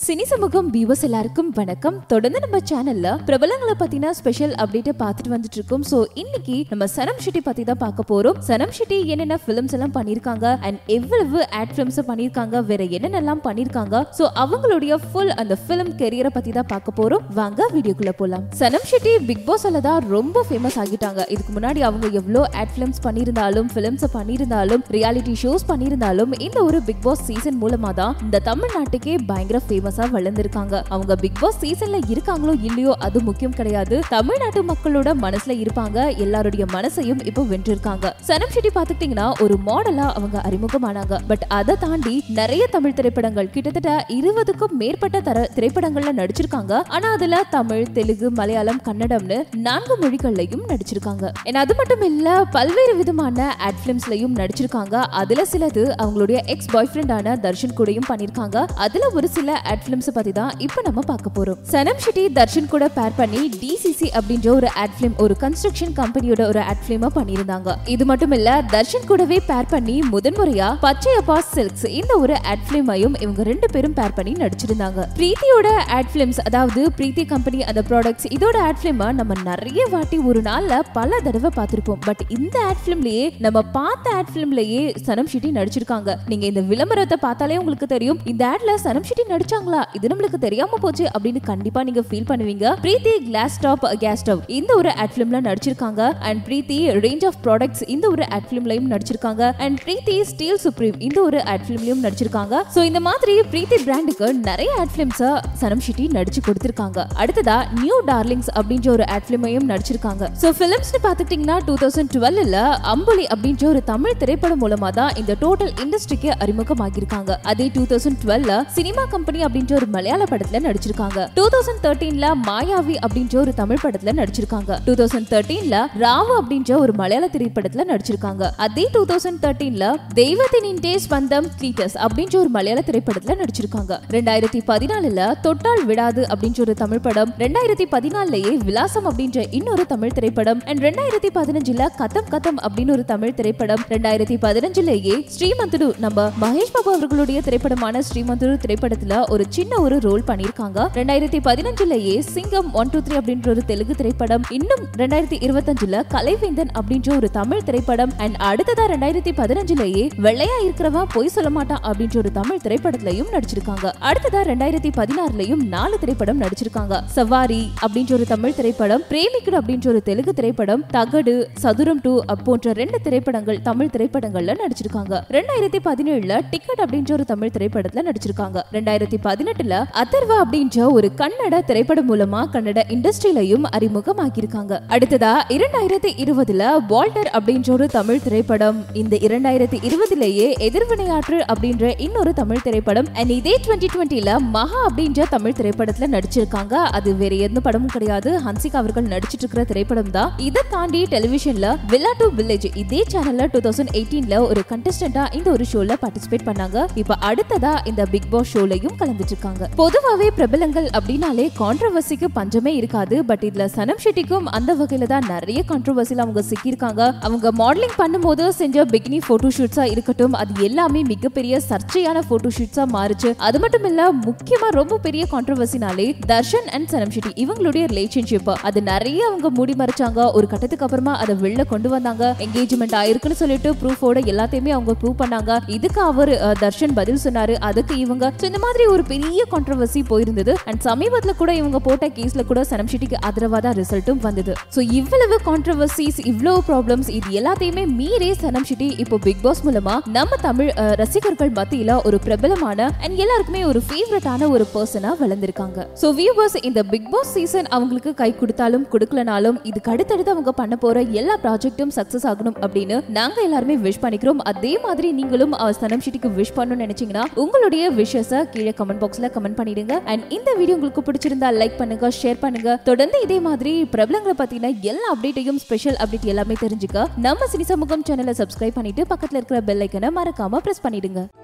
cine சமூகம் viewers எல்லாருக்கும் வணக்கம் தொடர்ந்து நம்ம சேனல்ல பிரபலங்களை பத்தின ஸ்பெஷல் அப்டேட் பார்த்துட்டு வந்துட்டு இருக்கோம் சோ இன்னைக்கு நம்ம சனம் ஷெட்டி பத்தி தான் பார்க்க போறோம் சனம் ஷெட்டி என்னென்ன பிலிம்ஸ் எல்லாம் பண்ணிருக்காங்க அண்ட் எவ்வளவு ஆட் பிலிம்ஸ் பண்ணிருக்காங்க வேற என்னென்னலாம் பண்ணிருக்காங்க சோ அவங்களுடைய ஃபுல் அந்த பிலிம் கெரியரை பத்தி தான் பார்க்க போறோம் வாங்க வீடியோக்குள்ள போலாம் சனம் ஷெட்டி பிக் பாஸ்ல தான் ரொம்ப ஃபேமஸ் ஆகிட்டாங்க இதுக்கு முன்னாடி அவங்க எவ்வளோ ஆட் பிலிம்ஸ் பண்ணியிருந்தாலும் பிலிம்ஸ் பண்ணியிருந்தாலும் ரியாலிட்டி ஷோஸ் பண்ணியிருந்தாலும் இந்த ஒரு பிக் பாஸ் சீசன் மூலமா தான் இந்த தமிழ்நாட்டுக்கே பயங்கர ஃபேமஸா வளர்ந்திருக்காங்க அவங்க பிக் பாஸ் சீசன்ல இருக்காங்களோ இல்லையோ அது முக்கியம் கிடையாது தமிழ்நாட்டு மக்களோட மனசுல இருப்பாங்க எல்லாருடைய மனசையும் இப்போ வென்றிருக்காங்க சனம் ஷெட்டி பாத்துக்கிட்டீங்கன்னா ஒரு மாடலா அவங்க அறிமுகமானாங்க பட் அதை தாண்டி நிறைய தமிழ் திரைப்படங்கள் கிட்டத்தட்ட இருபதுக்கும் மேற்பட்ட தர திரைப்படங்கள்ல நடிச்சிருக்காங்க ஆனா அதுல தமிழ் தெலுங்கு மலையாளம் கன்னடம்னு நான்கு மொழிகள்லயும் நடிச்சிருக்காங்க ஏன்னா அது மட்டும் இல்ல பல்வேறு விதமான ஆட் பிலிம்ஸ்லயும் நடிச்சிருக்காங்க அதுல சிலது அவங்களுடைய எக்ஸ் பாய் ஃப்ரெண்டான தர்ஷன் கூடயும் பண்ணிருக்காங்க அதுல ஒரு சில ஆட் பிலிம்ஸ் பத்தி தான் இப்போ நம்ம பார்க்க போறோம் சனம் ஷெட்டி தர்ஷன் கூட பேர் பண்ணி டிசிசி அப்படின்ற ஒரு ஆட் பிலிம் ஒரு கன்ஸ்ட்ரக்ஷன் கம்பெனியோட ஒரு ஆட் பிலிமா பண்ணியிருந்தாங்க இது மட்டும் இல்ல தர்ஷன் கூடவே பேர் பண்ணி முதன்முறையா பச்சையப்பா சில்க்ஸ் இந்த ஒரு ஆட் பிலிமையும் இவங்க ரெண்டு பேரும் பேர் பண்ணி நடிச்சிருந்தாங்க பிரீத்தியோட ஆட் பிலிம்ஸ் அதாவது பிரீத்தி கம்பெனி அந்த ப்ராடக்ட்ஸ் இதோட ஆட் பிலிமை நம்ம நிறைய வாட்டி ஒரு நாள்ல பல தடவை பார்த்திருப்போம் பட் இந்த ஆட் பிலிம்லயே நம்ம பார்த்த ஆட் பிலிம்லயே சனம் ஷெட்டி நடிச்சிருக்காங்க நீங்க இந்த விளம்பரத்தை பார்த்தாலே உங்களுக்கு தெரியும் இந்த ஆட்ல சனம் ஷெட்டி நடிச்சாங்களா இது நம்மளுக்கு தெரியாம போச்சு அப்படின்னு கண்டிப்பா நீங்க ஃபீல் பண்ணுவீங்க Preethi glass top gas stove இந்த ஒரு ஆட் பிலிம்ல நடிச்சிருக்காங்க and Preethi range of products இந்த ஒரு ஆட் பிலிம்லயும் நடிச்சிருக்காங்க அண்ட் பிரீத்தி ஸ்டீல் சுப்ரீம் இந்த ஒரு ஆட் பிலிம்லயும் நடிச்சிருக்காங்க சோ இந்த மாதிரி பிரீத்தி பிராண்டுக்கு நிறைய ஆட் பிலிம்ஸ் சனம் ஷெட்டி நடிச்சு கொடுத்திருக்காங்க அடுத்ததா நியூ டார்லிங்ஸ் அப்படின்ற ஒரு ஆட் பிலிமையும் நடிச்சிருக்காங்க சோ பிலிம்ஸ்னு பாத்துக்கிட்டீங்கன்னா டூ தௌசண்ட் டுவெல்ல அம்புலி அப்படின்ற ஒரு தமிழ் திரைப்படம் மூலமா தான் இந்த டோட்டல் இண்டஸ்ட்ரிக்கு அறிமுகமாகியிருக்காங்க அதே டூ தௌசண்ட் டுவெல்ல சினிமா கம்பெனி அப்படின்ற ஒரு மலையாள படத்துல நடிச்சிருக்காங்க டூ தௌசண்ட் தேர்ட்டீன்ல மாயாவி அப்படின்ற ஒரு தமிழ் படத்துல நடிச்சிருக்காங்க டூ தௌசண்ட் தேர்ட்டீன்ல ராவு அப்படின்ற ஒரு மலையாள திரைப்படத்துல நடிச்சிருக்காங்க அதே டூ தௌசண்ட் தேர்ட்டீன்ல தெய்வத்தினின் டேஸ் பந்தம் கிளீட்டஸ் அப்படின்ற ஒரு மலையாள திரைப்படத்துல நடிச்சிருக்காங்க ரெண்டாயிரத்தி பதினாலுல தொட்டால் விடாது அப்படின்ற ஒரு தமிழ் படம் ரெண்டாயிரத்தி பதினாலுலயே விலாசம் அப்படின்ற இன்னொரு தமிழ் திரைப்படம் அண்ட் ரெண்டாயிரத்தி பதினஞ்சுல கதம் கதம் அப்படின்னு ஒரு தமிழ் திரைப்படம் ரெண்டாயிரத்தி பதினஞ்சுலயே ஸ்ரீமந்துடு நம்ம மகேஷ் பாபு அவர்களுடைய திரைப்படமான ஸ்ரீமந்துடு திரைப்படத்துல ஒரு சின்ன ஒரு ரோல் பண்ணிருக்காங்க ரெண்டாயிரத்தி பதினஞ்சுலயே சிங்கம் ஒன் டூ த்ரீ அப்படின்ற ஒரு தெலுங்கு திரைப்படம் இன்னும் ரெண்டாயிரத்தி இருபத்தஞ்சுல கலைவேந்தன் அப்படின்ற ஒரு தமிழ் திரைப்படம் அண்ட் அடுத்ததா ரெண்டாயிரத்தி பதினஞ்சுலயே வெள்ளையா இருக்கிறவன் பொய் சொல்ல மாட்டான் அப்படின்ற ஒரு தமிழ் திரைப்படத்திலையும் நடிச்சிருக்காங்க அடுத்ததா ரெண்டாயிரத்தி பதினாறுலயும் நாலு திரைப்படம் நடிச்சிருக்காங்க சவாரி அப்படின்ற ஒரு தமிழ் திரைப்படம் பிரேமிக்குடு அப்படின்ற ஒரு தெலுங்கு திரைப்படம் தகடு சதுரம் டூ போன்ற ரெண்டு திரைப்படங்கள் தமிழ் திரைப்படங்கள்ல நடிச்சிருக்காங்க ரெண்டாயிரத்தி பதினேழுல டிக்கெட் அப்படின்ற ஒரு தமிழ் திரைப்படத்துல நடிச்சிருக்காங்க ரெண்டாயிரத்தி பதினெட்டுல அதர்வா அப்படின்ற ஒரு கன்னட திரைப்படம் மூலமா கன்னட இண்டஸ்ட்ரியிலையும் அறிமுகமாக்கியிருக்காங்க அடுத்ததா இரண்டாயிரத்தி இருபதுல வால்டர் அப்படின்ற ஒரு தமிழ் திரைப்படம் இந்த இரண்டாயிரத்தி இருபதுலயே எதிர்வினையாற்று அப்படின்ற இன்னொரு தமிழ் திரைப்படம் அண்ட் இதே டுவெண்ட்டி டுவெண்ட்டில மகா அப்படின்ற தமிழ் திரைப்படத்துல நடிச்சிருக்காங்க அது வேற எந்த படமும் கிடையாது ஹன்சிகா அவர்கள் நடிச்சிட்டு இருக்கிற திரைப்படம் தான் இதை தாண்டி டெலிவிஷன்ல வில்லா டு வில்லேஜ் இதே சேனல்ல டூ தௌசண்ட் எயிட்டீன்ல ஒரு கண்டஸ்டண்டா இந்த ஒரு ஷோல பார்ட்டிசிபேட் பண்ணாங்க இப்ப அடுத்ததா இந்த பிக் பாஸ் ஷோலையும் கலந்துட்டு இருக்காங்க பொதுவாவே பிரபலங்கள் அப்படின்னாலே கான்ட்ரவர்சிக்கு பஞ்சமே இருக்காது பட் இதுல சனம் ஷெட்டிக்கும் அந்த வகையில தான் நிறைய கான்ட்ரவர்சில அவங்க சிக்கியிருக்காங்க அவங்க மாடலிங் பண்ணும்போது செஞ்ச பிகினி போட்டோ ஷூட்ஸா இருக்கட்டும் அது எல்லாமே மிகப்பெரிய சர்ச்சையான போட்டோ ஷூட்ஸா மாறுச்சு அது மட்டும் இல்ல முக்கியமா ரொம்ப பெரிய கான்ட்ரவர்சினாலே தர்ஷன் அண்ட் சனம் ஷெட்டி இவங்களுடைய ரிலேஷன்ஷிப் அது நிறைய அவங்க மூடி மறைச்சாங்க ஒரு கட்டத்துக்கு அப்புறமா அதை வெளில கொண்டு வந்தாங்க என்கேஜ்மெண்ட் ஆயிருக்குன்னு சொல்லிட்டு ப்ரூஃபோட எல்லாத்தையுமே அவங்க ப்ரூவ் பண்ணாங்க இதுக்கு அவர் அஹ், தர்ஷன் பதில் சொன்னாரு அதுக்கு இவங்க So, இந்த மாதிரி ஒரு பெரிய கான்ட்ரவர்சி போயிருந்தது அண்ட் சமீபத்துல கூட இவங்க போட்ட கேஸ்ல கூட சனம் ஷெட்டிக்கு ஆதரவா தான் ரிசல்ட்டும் வந்தது சோ இவ்வளவு கான்ட்ரவர்சிஸ் இவ்வளவு ப்ராப்ளம்ஸ் இது எல்லாத்தையுமே மீறே சனம் ஷெட்டி இப்போ பிக் பாஸ் மூலமா நம்ம தமிழ் அஹ், ரசிகர்கள் மத்தியில ஒரு பிரபலமான அண்ட் எல்லாருக்குமே ஒரு ஃபேவரட்டான ஒரு பர்சனா வளர்ந்திருக்காங்க சோ வியூவர்ஸ் இந்த பிக் பாஸ் சீசன் அவங்களுக்கு கை கொடுத்தாலும் கொடுக்கலனாலும் இதுக்கு அடுத்தடுத்து அவங்க பண்ண போற எல்லா ப்ராஜெக்ட்டும் சக்சஸ் ஆகணும் அப்படின்னு நாங்க எல்லாருமே விஷ் பண்ணிக்கிறோம் அதே மாதிரி நீங்களும் அஹ், சனம் ஷெட்டிக்கு விஷ் பண்ணணும்னு நினைச்சீங்கன்னா உங்களுடைய விஷஸ கீழே கமெண்ட் பாக்ஸ்ல கமெண்ட் பண்ணிடுங்க அண்ட் இந்த வீடியோ உங்களுக்கு பிடிச்சிருந்தா லைக் பண்ணுங்க ஷேர் பண்ணுங்க தொடர்ந்து இதே மாதிரி பிரபலங்களை பத்தின எல்லா அப்டேட்டையும் ஸ்பெஷல் அப்டேட் எல்லாமே தெரிஞ்சுக்க நம்ம சினி சமூகம் சேனலை சப்ஸ்கிரைப் பண்ணிட்டு பக்கத்துல இருக்கிற பெல் ஐக்கனை மறக்காம பிரஸ் பண்ணிடுங்க